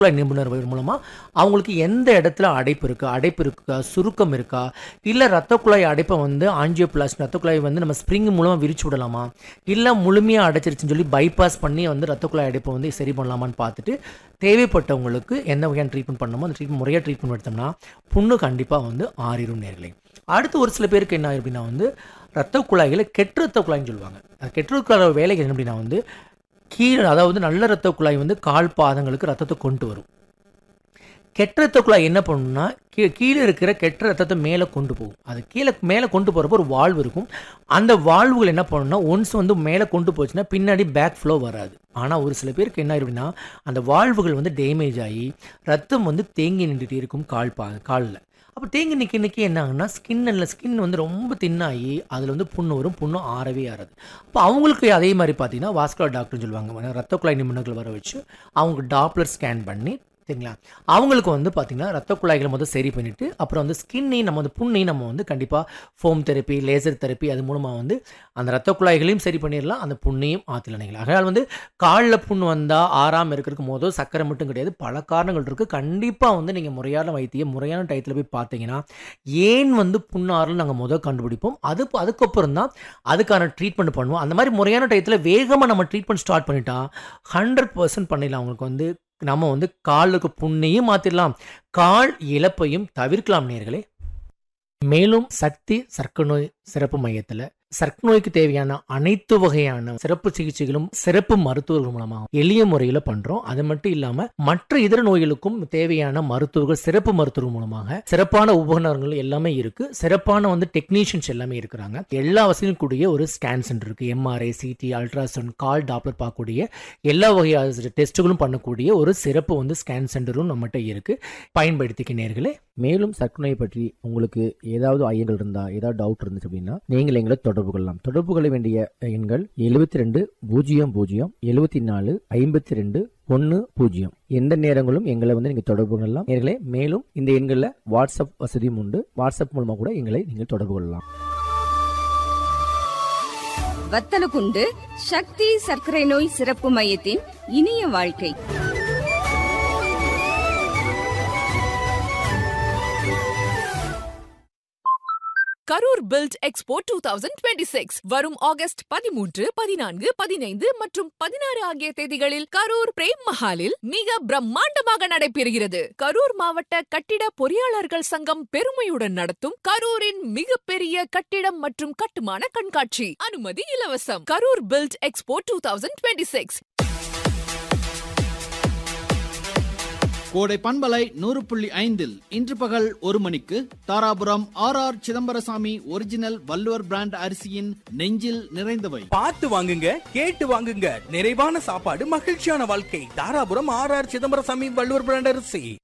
குழாய் நிபுணர் மூலமா அவங்களுக்கு எந்த இடத்துல அடைப்பு இருக்கா அடைப்பு இருக்கா சுருக்கம் இருக்கா இல்லை ரத்த குழாய் அடைப்பை வந்து ஆஞ்சியோபிளாஸ்ட் ரத்த குழாய் வந்து நம்ம ஸ்ப்ரிங் மூலமா விரிச்சு விடலாமா இல்லை முழுமையாக அடைச்சிருச்சுன்னு சொல்லி பைபாஸ் பண்ணி வந்து ரத்த குழாய் அடைப்பை வந்து சரி பண்ணலாமான்னு பார்த்துட்டு தேவைப்பட்டவங்களுக்கு என்ன வகையான ட்ரீட்மெண்ட் பண்ணணுமோ அந்த ட்ரீட்மெண்ட் முறையாக ட்ரீட்மெண்ட் எடுத்தோம்னா புண்ணு கண்டிப்பாக வந்து ஆறிடும் நேர்களே அடுத்து ஒரு சில பேருக்கு என்ன ஆயிரும் அப்படின்னா வந்து ரத்த குழாய்களை கெட்ட ரத்த குழாய்னு சொல்லுவாங்க அந்த கெட்ட ரத்த குழாய் வேலைக்கு என்ன அப்படின்னா வந்து கீழே அதாவது நல்ல ரத்த குழாய் வந்து கால் பாதங்களுக்கு ரத்தத்தை கொண்டு வரும் கெட்ட ரத்த குழாய் என்ன பண்ணுன்னா கீ கீழே இருக்கிற கெட்ட ரத்தத்தை மேலே கொண்டு போகும் அது கீழே மேலே கொண்டு போகிறப்ப ஒரு வால்வு இருக்கும் அந்த வால்வுகள் என்ன பண்ணுன்னா ஒன்ஸ் வந்து மேலே கொண்டு போச்சுன்னா பின்னாடி பேக் ஃப்ளோ வராது ஆனால் ஒரு சில பேருக்கு என்ன ஆயிரும் அப்படின்னா அந்த வால்வுகள் வந்து டேமேஜ் ஆகி ரத்தம் வந்து தேங்கி நின்றுட்டே இருக்கும் கால் பா காலில் அப்போ தேங்கி நிற்க நிற்க என்ன ஆகுன்னா ஸ்கின்னில் ஸ்கின் வந்து ரொம்ப தின்னாகி அதில் வந்து புண்ணு வரும் புண்ணு ஆறவே ஆறாது அப்போ அவங்களுக்கு அதே மாதிரி பார்த்தீங்கன்னா வாஸ்குலர் டாக்டர்னு சொல்லுவாங்க ரத்த குழாய் நிபுணர்கள் வர வச்சு அவங்க டாப்லர் ஸ்கேன் பண்ணி சரிங்களா அவங்களுக்கு வந்து பார்த்திங்கன்னா ரத்த குழாய்களை முதல் சரி பண்ணிவிட்டு அப்புறம் வந்து ஸ்கின்னையும் நம்ம வந்து புண்ணையும் நம்ம வந்து கண்டிப்பாக ஃபோம் தெரப்பி லேசர் தெரப்பி அது மூலமாக வந்து அந்த ரத்த குழாய்களையும் சரி பண்ணிடலாம் அந்த புண்ணையும் ஆற்றிலனைங்களா அதனால் வந்து காலில் புண்ணு வந்தால் ஆறாமல் இருக்கிறதுக்கு மொதல் சக்கரை மட்டும் கிடையாது பல காரணங்கள் இருக்குது கண்டிப்பாக வந்து நீங்கள் முறையான வைத்தியம் முறையான டயத்தில் போய் பார்த்தீங்கன்னா ஏன் வந்து புண்ணாறுன்னு நாங்கள் முதல் கண்டுபிடிப்போம் அது அதுக்கப்புறம் தான் அதுக்கான ட்ரீட்மெண்ட் பண்ணுவோம் அந்த மாதிரி முறையான டயத்தில் வேகமாக நம்ம ட்ரீட்மெண்ட் ஸ்டார்ட் பண்ணிட்டா ஹண்ட்ரட் பர்சன்ட் பண்ணிடலாம் அவங்களுக்கு வந்து நம்ம வந்து காலுக்கு புண்ணையும் மாற்றிடலாம் கால் இழப்பையும் தவிர்க்கலாம் நேர்களே மேலும் சக்தி சர்க்கரை நோய் சிறப்பு மையத்தில் சர்க்கரை நோய்க்கு தேவையான அனைத்து வகையான சிறப்பு சிகிச்சைகளும் சிறப்பு மருத்துவர்கள் மூலமாக எளிய முறையில் பண்றோம் அது மட்டும் இல்லாம மற்ற இதர நோய்களுக்கும் தேவையான மருத்துவர்கள் சிறப்பு மருத்துவர்கள் மூலமாக சிறப்பான உபகரணங்கள் எல்லாமே இருக்கு சிறப்பான வந்து டெக்னீஷியன்ஸ் எல்லாமே இருக்கிறாங்க எல்லா வசதியும் கூடிய ஒரு ஸ்கேன் சென்டர் இருக்கு எம்ஆர்ஐ சிடி அல்ட்ராசவுண்ட் கால் டாப்லர் பார்க்கக்கூடிய எல்லா வகையான டெஸ்ட்டுகளும் பண்ணக்கூடிய ஒரு சிறப்பு வந்து ஸ்கேன் சென்டரும் நம்மகிட்ட இருக்கு பயன்படுத்திக்க நேர்களே மேலும் சர்க்கரை நோயை பற்றி உங்களுக்கு ஏதாவது ஐயங்கள் இருந்தா ஏதாவது டவுட் இருந்துச்சு அப்படின்னா நீங்கள் எங்களை தொடர்பு கொள்ளலாம் தொடர்பு கொள்ள வேண்டிய எண்கள் எழுபத்தி ரெண்டு பூஜ்ஜியம் பூஜ்ஜியம் எழுபத்தி நாலு ஐம்பத்தி ரெண்டு ஒன்று பூஜ்ஜியம் எந்த நேரங்களும் எங்களை வந்து நீங்கள் தொடர்பு கொள்ளலாம் நேர்களே மேலும் இந்த எண்களில் வாட்ஸ்அப் வசதியும் உண்டு வாட்ஸ்அப் மூலமாக கூட எங்களை நீங்கள் தொடர்பு கொள்ளலாம் வத்தலகுண்டு சக்தி சர்க்கரை நோய் சிறப்பு மையத்தின் இனிய வாழ்க்கை Karur build expo two thousand twenty six வரும் ஆகஸ்ட் பதிமூன்று பதினான்கு பதினைந்து மற்றும் பதினாறு ஆகிய தேதிகளில் கரூர் பிரேம் மஹாலில் மிக பிரம்மாண்டமாக நடைபெறுகிறது கரூர் மாவட்ட கட்டிட பொறியாளர்கள் சங்கம் பெருமையுடன் நடத்தும் கரூரின் மிகப்பெரிய கட்டிடம் மற்றும் கட்டுமான கண்காட்சி அனுமதி இலவசம் Karur build expo two thousand twenty six கோடை பண்பலை நூறு புள்ளி ஐந்தில் இன்று பகல் ஒரு மணிக்கு Dharapuram R R Chidambarasamy original Valluvar brand அரிசியின் நெஞ்சில் நிறைந்தவை பார்த்து வாங்குங்க கேட்டு வாங்குங்க நிறைவான சாப்பாடு மகிழ்ச்சியான வாழ்க்கை Dharapuram R R Chidambarasamy Valluvar brand அரிசி